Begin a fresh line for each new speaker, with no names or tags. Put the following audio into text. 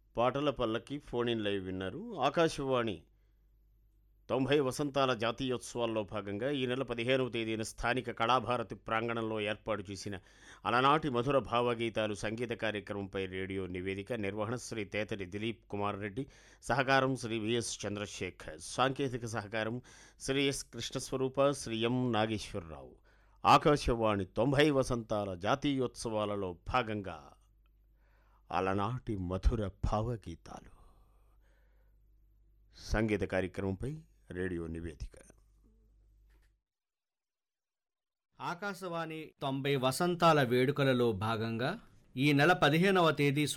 పాటల పల్లకి phone in live విన్నారు ఆకాశవాణి తొంభై వసంతాల జాతీయోత్సవాల్లో భాగంగా ఈ నెల పదిహేనవ తేదీన స్థానిక కళాభారతి ప్రాంగణంలో ఏర్పాటు చేసిన అలనాటి మధుర భావగీతాలు సంగీత కార్యక్రమంపై రేడియో నివేదిక నిర్వహణ శ్రీ తేతరి దిలీప్ కుమార్ రెడ్డి సహకారం శ్రీ విఎస్ చంద్రశేఖర్ సాంకేతిక సహకారం శ్రీ ఎస్ కృష్ణస్వరూప శ్రీ ఎం నాగేశ్వరరావు ఆకాశవాణి తొంభై వసంతాల జాతీయోత్సవాలలో భాగంగా అలనాటి మధుర భావగీతాలు సంగీత కార్యక్రమంపై రేడియో నివేదిక
ఆకాశవాణి తొంభై వసంతాల వేడుకలలో భాగంగా ఈ నెల పదిహేనవ తేదీ